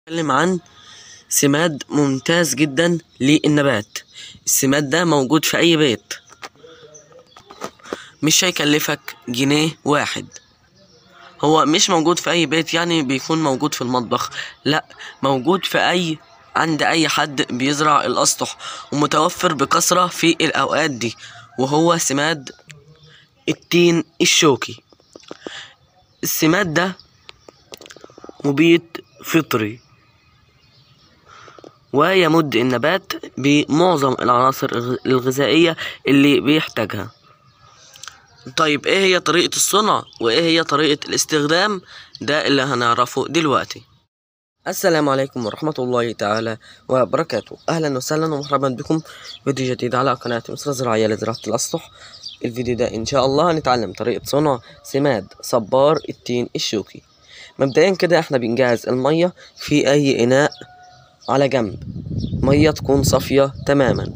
نتكلم عن سماد ممتاز جدا للنبات السماد ده موجود في اي بيت مش هيكلفك جنيه واحد هو مش موجود في اي بيت يعني بيكون موجود في المطبخ لا موجود في اي عند اي حد بيزرع الاسطح ومتوفر بكثرة في الاوقات دي وهو سماد التين الشوكي السماد ده مبيد فطري ويمد النبات بمعظم العناصر الغ- الغذائية اللي بيحتاجها طيب ايه هي طريقة الصنع وايه هي طريقة الاستخدام ده اللي هنعرفه دلوقتي السلام عليكم ورحمة الله تعالى وبركاته أهلا وسهلا ومرحبا بكم في فيديو جديد على قناة مصر الزراعية لزراعة الأسطح الفيديو ده إن شاء الله هنتعلم طريقة صنع سماد صبار التين الشوكي مبدئيا كده احنا بنجهز المية في أي إناء على جنب مية تكون صافية تماما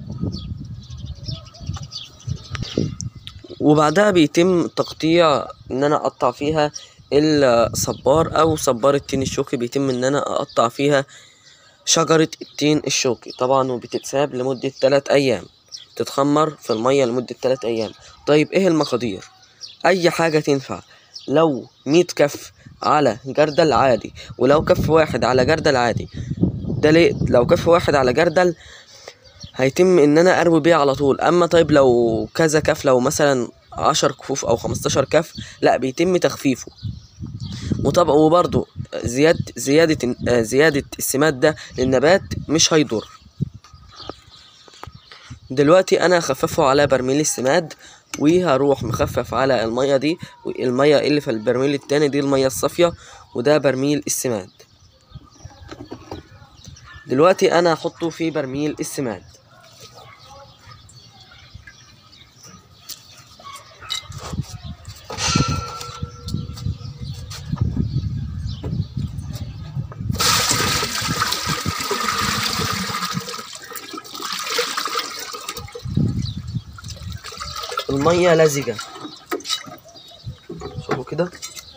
وبعدها بيتم تقطيع ان انا اقطع فيها الصبار او صبار التين الشوكي بيتم ان انا اقطع فيها شجرة التين الشوكي طبعا وبتتساب لمدة 3 ايام تتخمر في المية لمدة 3 ايام طيب ايه المقادير اي حاجة تنفع لو 100 كف على جردل عادي ولو كف واحد على جردل عادي ده ليه لو كف واحد على جردل هيتم ان انا اروي بيه على طول اما طيب لو كذا كف لو مثلا عشر كفوف او خمستاشر كف لا بيتم تخفيفه وطبعا وبرضه زيادة زيادة آه، زيادة السماد ده للنبات مش هيضر دلوقتي انا هخففه على برميل السماد وهروح مخفف على المية دي والمية اللي في البرميل التاني دي المية الصافية وده برميل السماد دلوقتي انا هحطه في برميل السماد المية لزجة شوفوا كده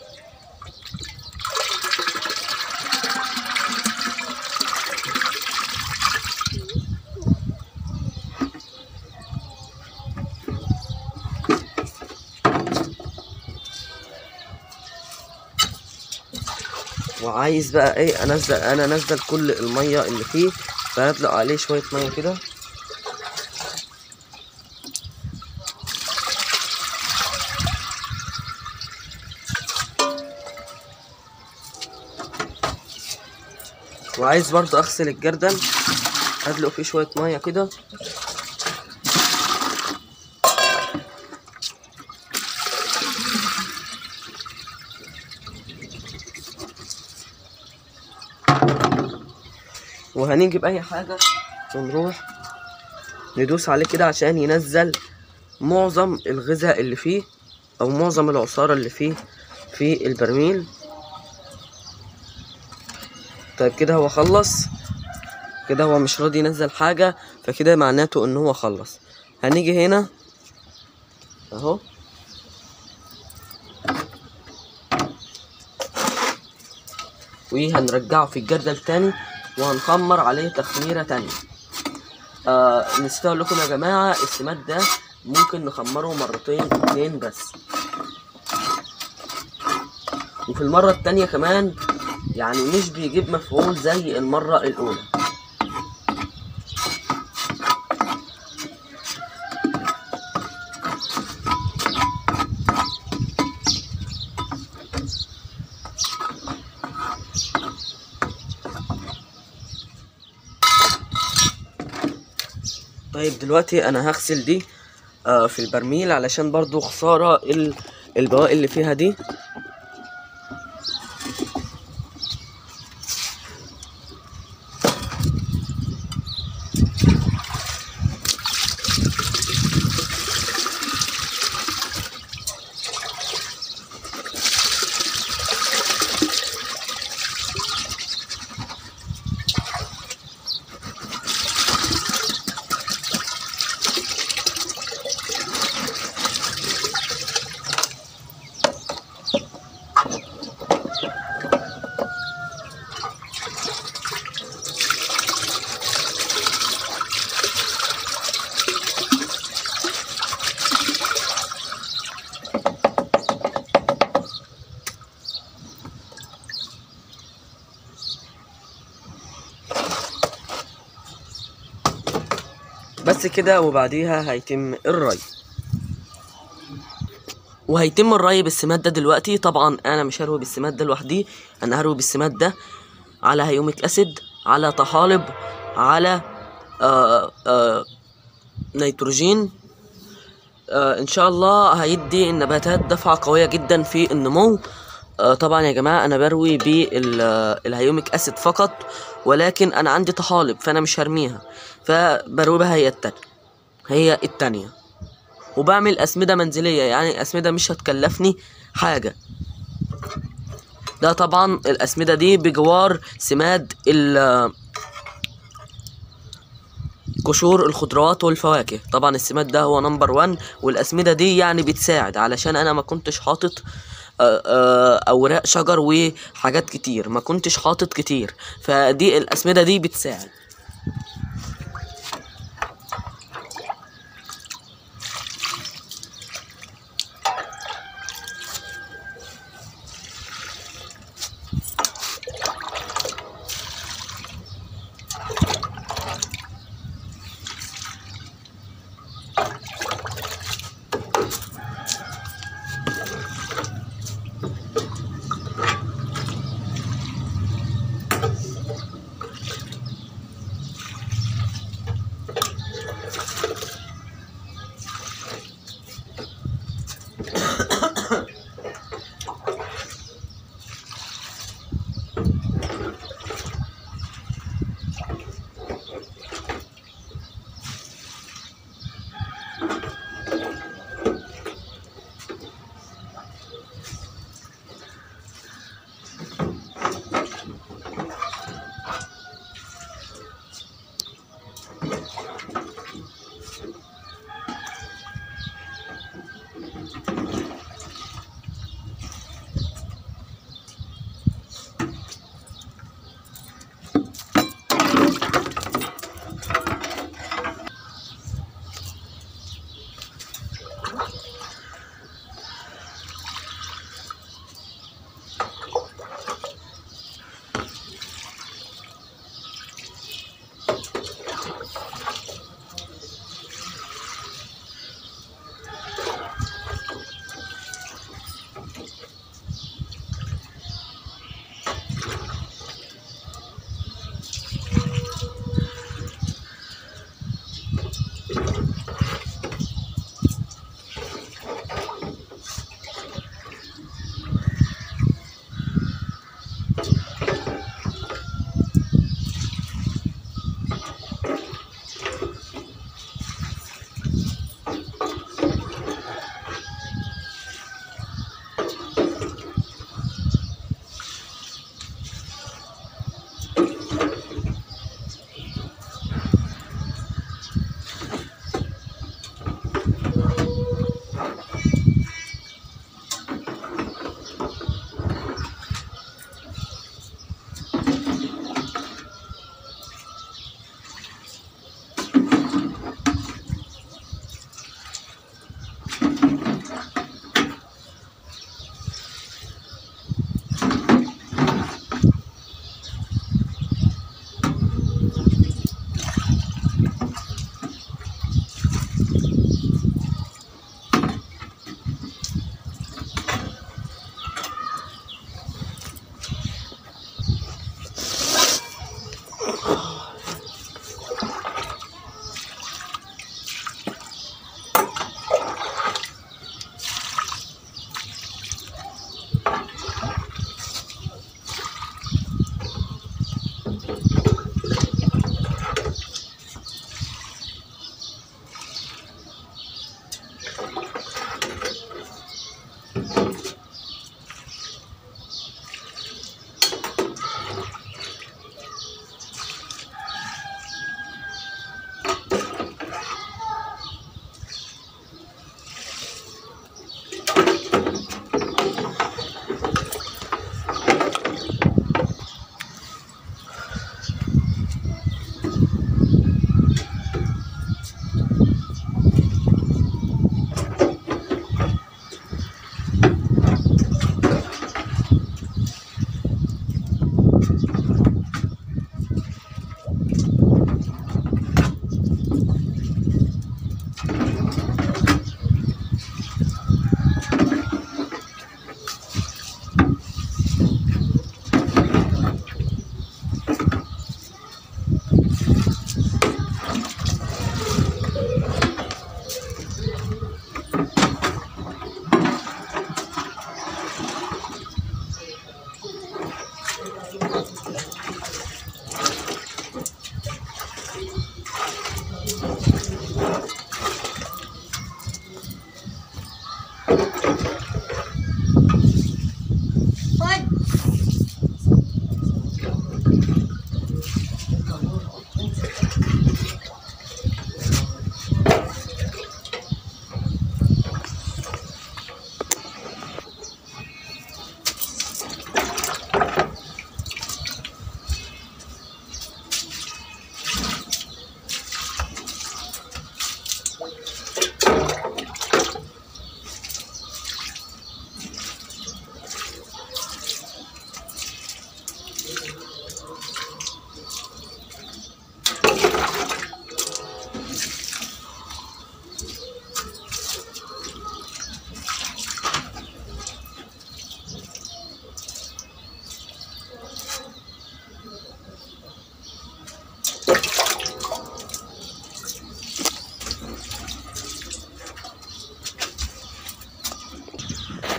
وعايز بقى ايه انزل انا انزل كل المية اللي فيه فهدلق عليه شوية مية كده وعايز برضه اغسل الجردل ادلق فيه شوية مية كده وهنيجي بأي حاجة ونروح ندوس عليه كده عشان ينزل معظم الغذاء اللي فيه أو معظم العصارة اللي فيه في البرميل طيب كده هو خلص كده هو مش راضي ينزل حاجة فكده معناته ان هو خلص هنيجي هنا اهو وهنرجعه في الجردل تاني وهنخمر عليه تخميرة تانية آه نسيت اقول لكم يا جماعة السماد ده ممكن نخمره مرتين اتنين بس وفي المرة التانية كمان يعني مش بيجيب مفعول زي المرة الأولى طيب دلوقتي أنا هغسل دي آه في البرميل علشان برضو خسارة ال- البواقي اللي فيها دي بس كده وبعديها هيتم الري وهيتم الري بالسماد ده دلوقتي طبعا انا مش هروي بالسماد ده لوحدي انا هروي بالسماد ده على هيوميك اسيد على طحالب على آآ آآ نيتروجين آه ان شاء الله هيدي النباتات دفعة قوية جدا في النمو آه طبعا يا جماعة انا بروي بالهيوميك اسيد فقط ولكن انا عندي طحالب فانا مش هرميها فبروي بها هي التانية هي التانية وبعمل اسمدة منزلية يعني اسمدة مش هتكلفني حاجة ده طبعا الاسمدة دي بجوار سماد ال قشور الخضروات والفواكه طبعا السماد ده هو نمبر وان والاسمده دي يعني بتساعد علشان انا ما كنتش حاطط آه، آه، اوراق شجر وحاجات كتير ما كنتش حاطط كتير فدي الاسمده دي بتساعد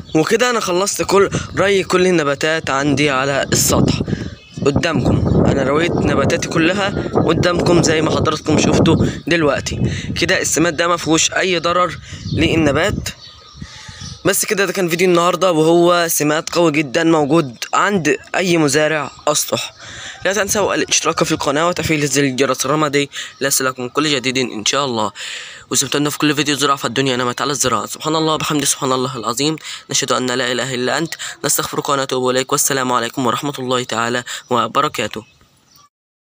وكده انا خلصت كل ري كل النباتات عندي على السطح قدامكم انا رويت نباتاتي كلها قدامكم زي ما حضراتكم شفتوا دلوقتي كده السماد ده ما فيهوش اي ضرر للنبات بس كده ده كان فيديو النهارده وهو سمات قوي جدا موجود عند اي مزارع اسطح لا تنسوا الاشتراك في القناه وتفعيل زر الجرس الرمادي ليصلكم كل جديد ان شاء الله وسبتنا في كل فيديو زراعه في الدنيا نمت على الزراعه سبحان الله بحمد سبحان الله العظيم نشهد ان لا اله الا انت نستغفرك ونتوب اليك والسلام عليكم ورحمه الله تعالى وبركاته